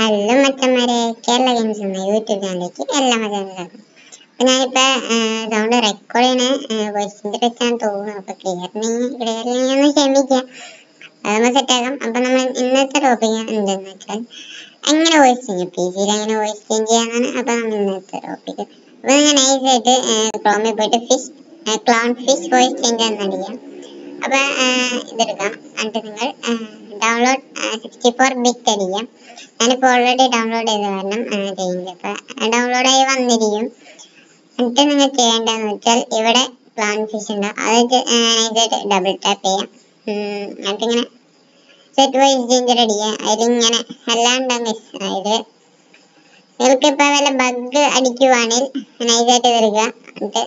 Hello മച്ചന്മാരെ Kerala games എന്ന YouTube ചാനലിലേക്ക് എല്ലാ മച്ചന്മാരും അപ്പൊ ഞാനിപ്പോ സൗണ്ട് റെക്കോർഡ് ചെയ്യണ വോയിസിന്റെ വെച്ചാണ് തോന്നുന്നു അപ്പൊ ക്ലിയറിനെങ്കിൽ ക്ലിയറിനെങ്കിൽ ഒന്ന് ക്ഷമിക്കാം അത് നമ്മൾ സെറ്റാക്കാം അപ്പൊ നമ്മൾ ഇന്നത്തെ ടോപ്പിക് എന്തെന്ന് വെച്ചാൽ എങ്ങനെ വോയിസ് ചെയ്യും പി സിയിൽ എങ്ങനെ വോയിസ് ചേഞ്ച് ചെയ്യാനാണ് അപ്പൊ നമ്മൾ ഇന്നത്തെ ടോപ്പിക് അപ്പൊ ഞാൻ നൈസായിട്ട് ക്രോമിൽ പോയിട്ട് fish clown fish voice change എന്നടിക്കാം അപ്പൊ ഇതെടുക്കാം എന്നിട്ട് നിങ്ങൾ ഡൗൺലോഡ് സിക്സ്റ്റി ഫോർ ബിറ്റ് അടിക്കാം ഞാനിപ്പോൾ ഓൾറെഡി ഡൗൺലോഡ് ചെയ്ത കാരണം ചെയ്യുന്നില്ല അപ്പൊ ഡൗൺലോഡ് ആയി വന്നിരിക്കും എന്നിട്ട് നിങ്ങൾ ചെയ്യേണ്ടതെന്ന് വെച്ചാൽ ഇവിടെ പ്ലാൻ ഫിഷ് ഉണ്ട് അത് ഇതായിട്ട് ഡബിൾ ടാപ്പ് ചെയ്യാം ഉം, എന്നിട്ട് ഇങ്ങനെ സെറ്റ് വൈസ് ചേഞ്ചർ അടിക്കുക അതിലിങ്ങനെ അല്ലാണ്ട് അതായത് നിങ്ങൾക്ക് ഇപ്പൊ വല്ല ബഗ് അടിക്കുവാണെങ്കിൽ നൈസായിട്ട് വരിക എന്നിട്ട്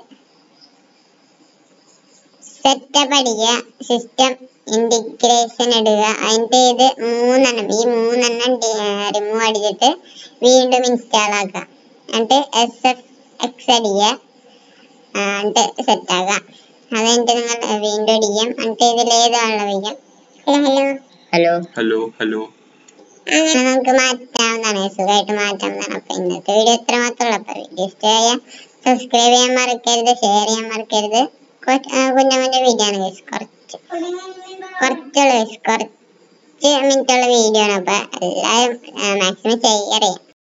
സെറ്റപ്പ് അടിക്കുക സിസ്റ്റം ഇന്റഗ്രേഷൻ ഇടുക അതിന്റെ ഇത് മൂന്നെണ്ണം ഈ മൂന്നെണ്ണം റിമൂവ് അടിച്ചിട്ട് വീണ്ടും ഇൻസ്റ്റാൾ ആക്കുക എന്നിട്ട് എസ് എഫ് എക്സ് അടിക്കുക ആ, എന്നിട്ട് സെറ്റ് ആക്കുക അത് കഴിഞ്ഞിട്ട് നിങ്ങൾ വീണ്ടും അടിക്കാം എന്നിട്ട് ഇതിൽ ഏതാണല്ലോ വയ്ക്കാം hello hello hello hello hello അങ്ങനെ നമുക്ക് മാറ്റാവുന്നതാണ് സുഖമായിട്ട് മാറ്റാവുന്നതാണ് അപ്പൊ ഇന്നത്തെ വീഡിയോ ഇത്ര മാത്രമേ അപ്പൊ വീഡിയോ ഇഷ്ടമായ സബ്സ്ക്രൈബ് ചെയ്യാൻ മറക്കരുത് ഷെയർ ചെയ്യാൻ മറക്കരുത് കുഞ്ഞമ്മന്റെ വീഡിയോ ആണ് guys. കുറച്ച് കുറച്ചുള്ള guys. കുറച്ച് മിനിറ്റുള്ള വീഡിയോ ആണ് അപ്പൊ എല്ലാവരും മാക്സിമം ഷെയർ ചെയ്യാം